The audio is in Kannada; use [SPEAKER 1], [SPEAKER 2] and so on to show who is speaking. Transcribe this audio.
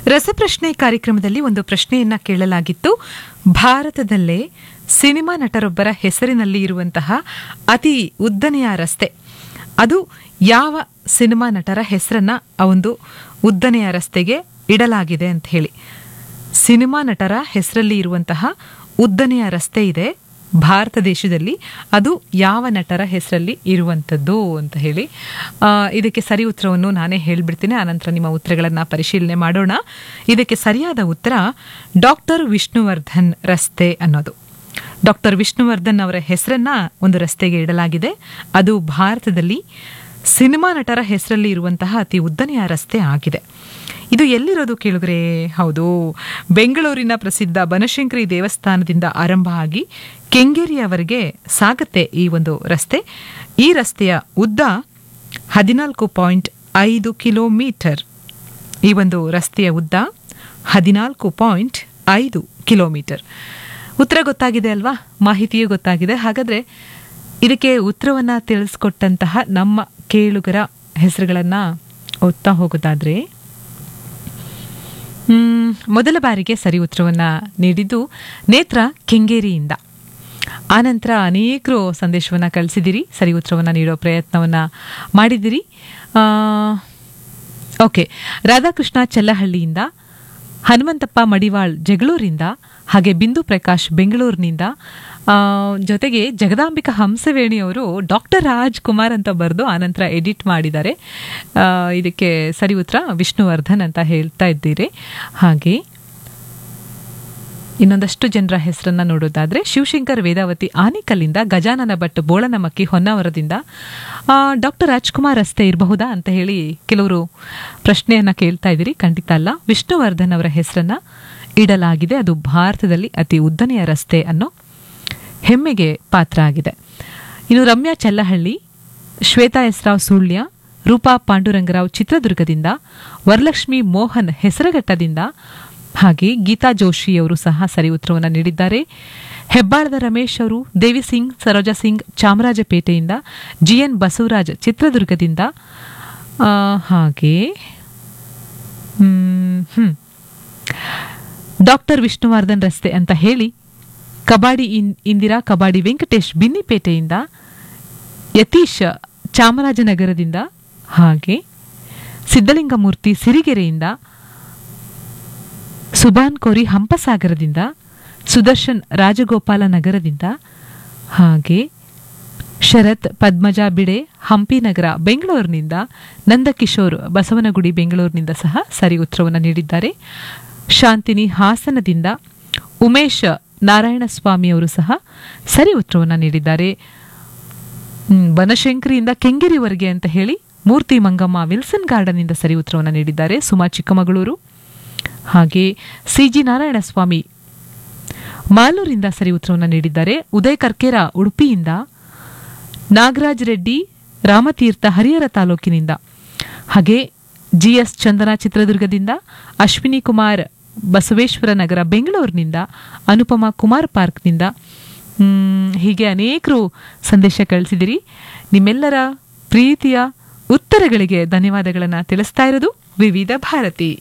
[SPEAKER 1] ರಸಪ್ರಶ್ನೆ ಕಾರ್ಯಕ್ರಮದಲ್ಲಿ ಒಂದು ಪ್ರಶ್ನೆಯನ್ನ ಕೇಳಲಾಗಿತ್ತು ಭಾರತದಲ್ಲೇ ಸಿನಿಮಾ ನಟರೊಬ್ಬರ ಹೆಸರಿನಲ್ಲಿ ಇರುವಂತಹ ಅತಿ ಉದ್ದನೆಯ ರಸ್ತೆ ಅದು ಯಾವ ಸಿನಿಮಾ ನಟರ ಹೆಸರನ್ನ ಆ ಒಂದು ಉದ್ದನೆಯ ರಸ್ತೆಗೆ ಇಡಲಾಗಿದೆ ಅಂತ ಹೇಳಿ ಸಿನಿಮಾ ನಟರ ಹೆಸರಲ್ಲಿ ಇರುವಂತಹ ಉದ್ದನೆಯ ರಸ್ತೆ ಇದೆ ಭಾರತ ದೇಶದಲ್ಲಿ ಅದು ಯಾವ ನಟರ ಹೆಸರಲ್ಲಿ ಇರುವಂಥದ್ದು ಅಂತ ಹೇಳಿ ಆ, ಇದಕ್ಕೆ ಸರಿ ಉತ್ತರವನ್ನು ನಾನೇ ಹೇಳ್ಬಿಡ್ತೀನಿ ಆನಂತರ ನಿಮ್ಮ ಉತ್ತರಗಳನ್ನು ಪರಿಶೀಲನೆ ಮಾಡೋಣ ಇದಕ್ಕೆ ಸರಿಯಾದ ಉತ್ತರ ಡಾಕ್ಟರ್ ವಿಷ್ಣುವರ್ಧನ್ ರಸ್ತೆ ಅನ್ನೋದು ಡಾಕ್ಟರ್ ವಿಷ್ಣುವರ್ಧನ್ ಅವರ ಹೆಸರನ್ನ ಒಂದು ರಸ್ತೆಗೆ ಇಡಲಾಗಿದೆ ಅದು ಭಾರತದಲ್ಲಿ ಸಿನಿಮಾ ನಟರ ಹೆಸರಲ್ಲಿ ಇರುವಂತಹ ಅತಿ ಉದ್ದನೆಯ ರಸ್ತೆ ಆಗಿದೆ ಇದು ಎಲ್ಲಿರೋದು ಕೇಳಿದ್ರೆ ಹೌದು ಬೆಂಗಳೂರಿನ ಪ್ರಸಿದ್ಧ ಬನಶಂಕರಿ ದೇವಸ್ಥಾನದಿಂದ ಆರಂಭ ಆಗಿ ಕೆಂಗೇರಿಯವರೆಗೆ ಸಾಗುತ್ತೆ ಈ ಒಂದು ರಸ್ತೆ ಈ ರಸ್ತೆಯ ಉದ್ದ ಹದಿನಾಲ್ಕು ಪಾಯಿಂಟ್ ಐದು ಕಿಲೋಮೀಟರ್ ಈ ಒಂದು ರಸ್ತೆಯ ಉದ್ದ ಹದಿನಾಲ್ಕು ಪಾಯಿಂಟ್ ಐದು ಕಿಲೋಮೀಟರ್ ಉತ್ತರ ಗೊತ್ತಾಗಿದೆ ಅಲ್ವಾ ಮಾಹಿತಿಯೂ ಗೊತ್ತಾಗಿದೆ ಹಾಗಾದ್ರೆ ಇದಕ್ಕೆ ಉತ್ತರವನ್ನ ತಿಳಿಸ್ಕೊಟ್ಟಂತಹ ನಮ್ಮ ಕೇಳುಗರ ಹೆಸರುಗಳನ್ನ ಓದ್ತಾ ಹೋಗೋದಾದ್ರೆ ಮ್, ಮೊದಲ ಬಾರಿಗೆ ಸರಿ ಉತ್ತರವನ್ನ ನೀಡಿದ್ದು ನೇತ್ರ ಕೆಂಗೇರಿಯಿಂದ ಆನಂತರ ಅನೇಕರು ಸಂದೇಶವನ್ನ ಕಳಿಸಿದಿರಿ ಸರಿ ಉತ್ತರವನ್ನ ನೀಡೋ ಪ್ರಯತ್ನವನ್ನ ಮಾಡಿದಿರಿ ಆ, ಓಕೆ ರಾಧಾಕೃಷ್ಣ ಚೆಲ್ಲಹಳ್ಳಿಯಿಂದ ಹನುಮಂತಪ್ಪ ಮಡಿವಾಳ್ ಜಗಳೂರಿಂದ ಹಾಗೆ ಬಿಂದು ಪ್ರಕಾಶ್ ಬೆಂಗಳೂರಿನಿಂದ ಆ, ಜೊತೆಗೆ ಜಗದಾಂಬಿಕಾ ಹಂಸವೇಣಿ ಅವರು ಡಾಕ್ಟರ್ ರಾಜ್ ಕುಮಾರ್ ಅಂತ ಬರೆದು ಆನಂತರ ಎಡಿಟ್ ಮಾಡಿದ್ದಾರೆ ಆ, ಇದಕ್ಕೆ ಸರಿ ಉತ್ತರ ವಿಷ್ಣುವರ್ಧನ್ ಅಂತ ಹೇಳ್ತಾ ಇದ್ದೀರಿ ಹಾಗೆ ಇನ್ನೊಂದಷ್ಟು ಜನರ ಹೆಸರನ್ನ ನೋಡೋದಾದ್ರೆ ಶಿವಶಂಕರ್ ವೇದಾವತಿ ಆನೇಕಲ್ಲಿಂದ ಗಜಾನನ ಭಟ್ ಬೋಳನಮಕ್ಕಿ ಹೊನ್ನಾವರದಿಂದ ಡಾಕ್ಟರ್ ರಾಜ್ಕುಮಾರ್ ರಸ್ತೆ ಇರಬಹುದಾ ಅಂತ ಹೇಳಿ ಕೆಲವರು ಪ್ರಶ್ನೆಯನ್ನ ಕೇಳ್ತಾ ಇದ್ದೀರಿ ಖಂಡಿತ ಅಲ್ಲ ವಿಷ್ಣುವರ್ಧನ್ ಅವರ ಹೆಸರನ್ನ ಇಡಲಾಗಿದೆ ಅದು ಭಾರತದಲ್ಲಿ ಅತಿ ಉದ್ದನೆಯ ರಸ್ತೆ ಅನ್ನೋ ಹೆಮ್ಮೆಗೆ ಪಾತ್ರ ಆಗಿದೆ ಇನ್ನು ರಮ್ಯಾ ಚಲ್ಲಹಳ್ಳಿ ಶ್ವೇತಾ ಎಸ್ ರಾವ್ ಸುಳ್ಯ ರೂಪಾ ಪಾಂಡುರಂಗರಾವ್ ಚಿತ್ರದುರ್ಗದಿಂದ ವರಲಕ್ಷ್ಮಿ ಮೋಹನ್ ಹೆಸರಘಟ್ಟದಿಂದ ಹಾಗೆ ಗೀತಾ ಜೋಶಿ ಅವರು ಸಹ ಸರಿ ಉತ್ತರವನ್ನು ನೀಡಿದ್ದಾರೆ ಹೆಬ್ಬಾಳದ ರಮೇಶ್ ಅವರು ದೇವಿ ಸಿಂಗ್ ಸರೋಜಾ ಸಿಂಗ್ ಚಾಮರಾಜಪೇಟೆಯಿಂದ ಜಿಎನ್ ಬಸವರಾಜ್ ಚಿತ್ರದುರ್ಗದಿಂದ ಆ, ಹಾಗೆ ಹ್ಮ್, ಹ್ಮ್. ಡಾಕ್ಟರ್ ವಿಷ್ಣುವರ್ಧನ್ ರಸ್ತೆ ಅಂತ ಹೇಳಿ ಕಬಾಡಿ ಇನ್- ಇಂದಿರಾ ಕಬಾಡಿ ವೆಂಕಟೇಶ್ ಬಿನ್ನಿಪೇಟೆಯಿಂದ ಯತೀಶ್ ಚಾಮರಾಜನಗರದಿಂದ ಹಾಗೆ ಸಿದ್ದಲಿಂಗಮೂರ್ತಿ ಸಿರಿಗೆರೆಯಿಂದ ಸುಬಾನ್ ಕೋರಿ ಹಂಪಸಾಗರದಿಂದ ಸುದರ್ಶನ್ ರಾಜಗೋಪಾಲ ನಗರದಿಂದ ಹಾಗೆ ಶರತ್ ಪದ್ಮಜಾ ಬಿಡೆ ಹಂಪಿ ನಗರ ಬೆಂಗಳೂರಿನಿಂದ ನಂದಕಿಶೋರ್ ಬಸವನಗುಡಿ ಬೆಂಗಳೂರಿನಿಂದ ಸಹ ಸರಿ ಉತ್ತರವನ್ನು ನೀಡಿದ್ದಾರೆ ಶಾಂತಿನಿ ಹಾಸನದಿಂದ ಉಮೇಶ್ ನಾರಾಯಣಸ್ವಾಮಿ ಅವರು ಸಹ ಸರಿ ಉತ್ತರವನ್ನು ನೀಡಿದ್ದಾರೆ ಹ್ಮ್, ಬನಶಂಕರಿಯಿಂದ ಕೆಂಗೇರಿವರೆಗೆ ಅಂತ ಹೇಳಿ ಮೂರ್ತಿ ಮಂಗಮ್ಮ ವಿಲ್ಸನ್ ಗಾರ್ಡನ್ ಇಂದ ಸರಿ ಉತ್ತರವನ್ನು ನೀಡಿದ್ದಾರೆ ಸುಮಾ ಚಿಕ್ಕಮಗಳೂರು ಹಾಗೆ ಸಿ ಜಿ ನಾರಾಯಣಸ್ವಾಮಿ ಮಾಲೂರಿಂದ ಸರಿ ಉತ್ತರವನ್ನು ನೀಡಿದ್ದಾರೆ ಉದಯ್ ಕರ್ಕೇರ ಉಡುಪಿಯಿಂದ ನಾಗರಾಜ್ ರೆಡ್ಡಿ ರಾಮತೀರ್ಥ ಹರಿಹರ ತಾಲೂಕಿನಿಂದ ಹಾಗೆ ಜಿ ಎಸ್ ಚಂದನ ಚಿತ್ರದುರ್ಗದಿಂದ ಅಶ್ವಿನಿ ಕುಮಾರ್ ಬಸವೇಶ್ವರ ನಗರ ಬೆಂಗಳೂರಿನಿಂದ ಅನುಪಮ ಕುಮಾರ್ ಪಾರ್ಕ್ನಿಂದ ಮ್, ಹೀಗೆ ಅನೇಕರು ಸಂದೇಶ ಕಳಿಸಿದಿರಿ ನಿಮ್ಮೆಲ್ಲರ ಪ್ರೀತಿಯ ಉತ್ತರಗಳಿಗೆ ಧನ್ಯವಾದಗಳನ್ನು ತಿಳಿಸ್ತಾ ಇರೋದು ವಿವಿಧ ಭಾರತಿ